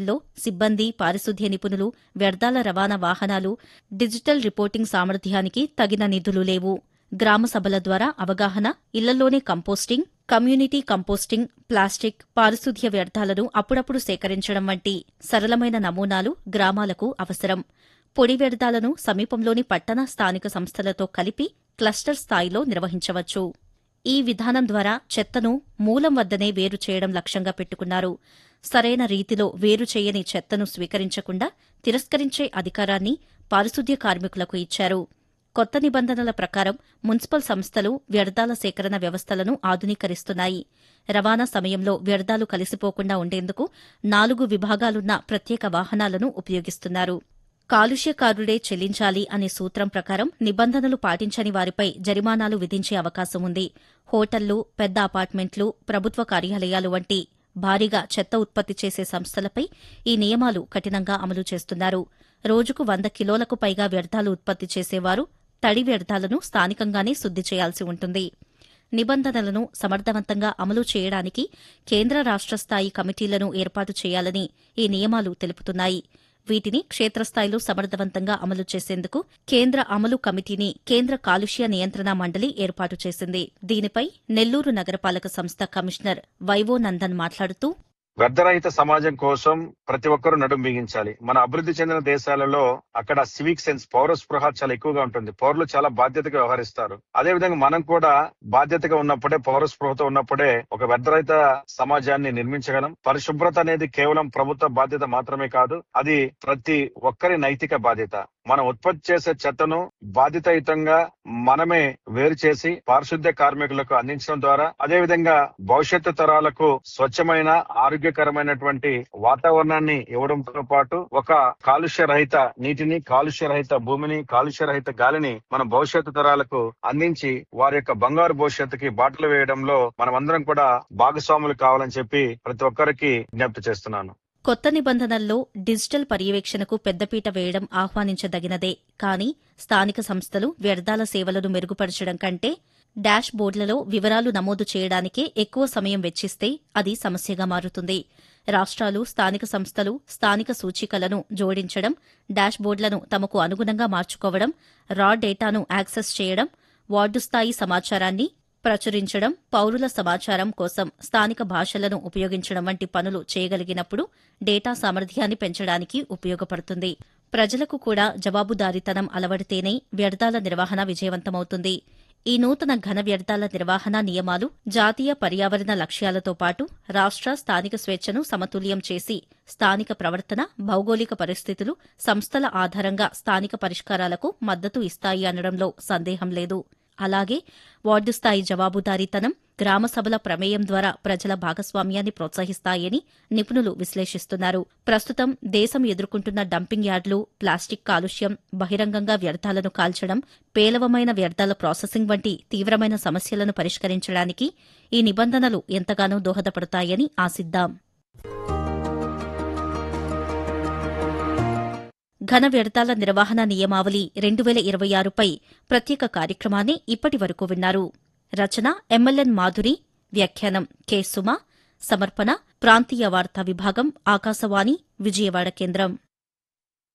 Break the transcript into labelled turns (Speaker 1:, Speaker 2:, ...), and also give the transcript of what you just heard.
Speaker 1: పంచాయతీల్లో సిబ్బంది పారిశుద్ధ్య నిపుణులు వ్యర్థాల రవాణా వాహనాలు డిజిటల్ రిపోర్టింగ్ సామర్థ్యానికి తగిన నిధులు లేవు గ్రామ సభల ద్వారా అవగాహన ఇళ్లలోనే కంపోస్టింగ్ కమ్యూనిటీ కంపోస్టింగ్ ప్లాస్టిక్ పారిశుద్ధ్య వ్యర్థాలను అప్పుడప్పుడు సేకరించడం వంటి సరళమైన నమూనాలు గ్రామాలకు అవసరం పొడి వ్యర్థాలను సమీపంలోని పట్టణ స్థానిక సంస్థలతో కలిపి క్లస్టర్ స్థాయిలో నిర్వహించవచ్చు ఈ విధానం ద్వారా చెత్తను మూలం వద్దనే వేరు చేయడం లక్ష్యంగా పెట్టుకున్నారు సరైన రీతిలో వేరు చేయని చెత్తను స్వీకరించకుండా తిరస్కరించే అధికారాన్ని పారిశుద్ధ్య కార్మికులకు ఇచ్చారు కొత్త నిబంధనల ప్రకారం మున్సిపల్ సంస్థలు వ్యర్థాల సేకరణ వ్యవస్థలను ఆధునీకరిస్తున్నాయి రవాణా సమయంలో వ్యర్థాలు కలిసిపోకుండా ఉండేందుకు నాలుగు విభాగాలున్న ప్రత్యేక వాహనాలను ఉపయోగిస్తున్నారు కాలుష్యకారుడే చెల్లించాలి అనే సూత్రం ప్రకారం నిబంధనలు పాటించని వారిపై జరిమానాలు విధించే అవకాశం ఉంది హోటళ్లు పెద్ద అపార్ట్మెంట్లు ప్రభుత్వ కార్యాలయాలు వంటి భారీగా చెత్త ఉత్పత్తి చేసే సంస్థలపై ఈ నియమాలు కఠినంగా అమలు చేస్తున్నారు రోజుకు వంద కిలోలకు పైగా వ్యర్థాలు ఉత్పత్తి చేసేవారు తడి వ్యర్థాలను స్థానికంగానే శుద్ది చేయాల్సి ఉంటుంది నిబంధనలను సమర్థవంతంగా అమలు చేయడానికి కేంద్ర రాష్ట స్థాయి కమిటీలను ఏర్పాటు చేయాలని ఈ నియమాలు తెలుపుతున్నాయి వీటిని క్షేత్రస్థాయిలో సమర్థవంతంగా అమలు చేసేందుకు కేంద్ర అమలు కమిటీని కేంద్ర కాలుష్య నియంత్రణ మండలి ఏర్పాటు చేసింది దీనిపై నెల్లూరు నగరపాలక సంస్థ కమిషనర్ వైవో నందన్ మాట్లాడుతూ
Speaker 2: వ్యర్థరహిత సమాజం కోసం ప్రతి ఒక్కరూ నడుం బిగించాలి మన అభివృద్ధి చెందిన దేశాలలో అక్కడ సివిక్ సెన్స్ పౌర స్పృహ చాలా ఎక్కువగా ఉంటుంది పౌరులు చాలా బాధ్యతగా వ్యవహరిస్తారు అదే విధంగా మనం కూడా బాధ్యతగా ఉన్నప్పుడే పౌర స్పృహతో ఉన్నప్పుడే ఒక వ్యర్థరహిత సమాజాన్ని నిర్మించగలం పరిశుభ్రత అనేది కేవలం ప్రభుత్వ బాధ్యత మాత్రమే కాదు అది ప్రతి ఒక్కరి నైతిక బాధ్యత మనం ఉత్పత్తి చేసే చెత్తను బాధ్యతాయుతంగా మనమే వేరు చేసి పారిశుద్ధ్య కార్మికులకు అందించడం ద్వారా అదే విధంగా భవిష్యత్తు తరాలకు స్వచ్ఛమైన ఆరోగ్యకరమైనటువంటి వాతావరణాన్ని ఇవ్వడంతో పాటు ఒక కాలుష్య రహిత నీటిని కాలుష్య రహిత భూమిని కాలుష్య రహిత గాలిని మన భవిష్యత్తు తరాలకు అందించి వారి యొక్క బంగారు భవిష్యత్తుకి బాటలు వేయడంలో మనమందరం కూడా భాగస్వాములు కావాలని చెప్పి ప్రతి ఒక్కరికి విజ్ఞప్తి చేస్తున్నాను
Speaker 1: కొత్త నిబంధనల్లో డిజిటల్ పర్యవేక్షణకు పెద్దపీట వేయడం ఆహ్వానించదగినదే కానీ స్థానిక సంస్థలు వ్యర్థాల సేవలను మెరుగుపరచడం కంటే డాష్ బోర్డులలో వివరాలు నమోదు చేయడానికే ఎక్కువ సమయం వెచ్చిస్తే అది సమస్యగా మారుతుంది రాష్ట్రాలు స్థానిక సంస్థలు స్థానిక సూచికలను జోడించడం డాష్ బోర్డులను తమకు అనుగుణంగా మార్చుకోవడం రా డేటాను యాక్సెస్ చేయడం వార్డు స్థాయి సమాచారాన్ని ప్రచురించడం పౌరుల సమాచారం కోసం స్థానిక భాషలను ఉపయోగించడం వంటి పనులు చేయగలిగినప్పుడు డేటా సామర్థ్యాన్ని పెంచడానికి ఉపయోగపడుతుంది ప్రజలకు కూడా జవాబుదారీతనం అలవడితేనే వ్యర్థాల నిర్వహణ విజయవంతమవుతుంది ఈ నూతన ఘన వ్యర్థాల నిర్వహణ నియమాలు జాతీయ పర్యావరణ లక్ష్యాలతో పాటు రాష్ట్ర స్థానిక స్వేచ్ఛను సమతుల్యం చేసి స్థానిక ప్రవర్తన భౌగోళిక పరిస్థితులు సంస్థల ఆధారంగా స్థానిక పరిష్కారాలకు మద్దతు ఇస్తాయి అనడంలో సందేహం లేదు అలాగే వార్డు స్థాయి జవాబుదారీతనం గ్రామ సభల ప్రమేయం ద్వారా ప్రజల భాగస్వామ్యాన్ని ప్రోత్సహిస్తాయని నిపుణులు విశ్లేషిస్తున్నారు ప్రస్తుతం దేశం ఎదుర్కొంటున్న డంపింగ్ యార్డులు ప్లాస్టిక్ కాలుష్యం బహిరంగంగా వ్యర్థాలను కాల్చడం పేలవమైన వ్యర్థాల ప్రాసెసింగ్ వంటి తీవ్రమైన సమస్యలను పరిష్కరించడానికి ఈ నిబంధనలు ఎంతగానో దోహదపడతాయని ఆశిద్దాం ఘన వ్యర్థాల నిర్వహణ నియమావళి రెండు వేల ఇరవై ఆరుపై ప్రత్యేక కార్యక్రమాన్ని ఇప్పటి వరకు విన్నారు రచన ఎంఎల్ఎన్ మాధురి వ్యాఖ్యానం కె సుమ సమర్పణ ప్రాంతీయ వార్తా విభాగం ఆకాశవాణి విజయవాడ కేంద్రం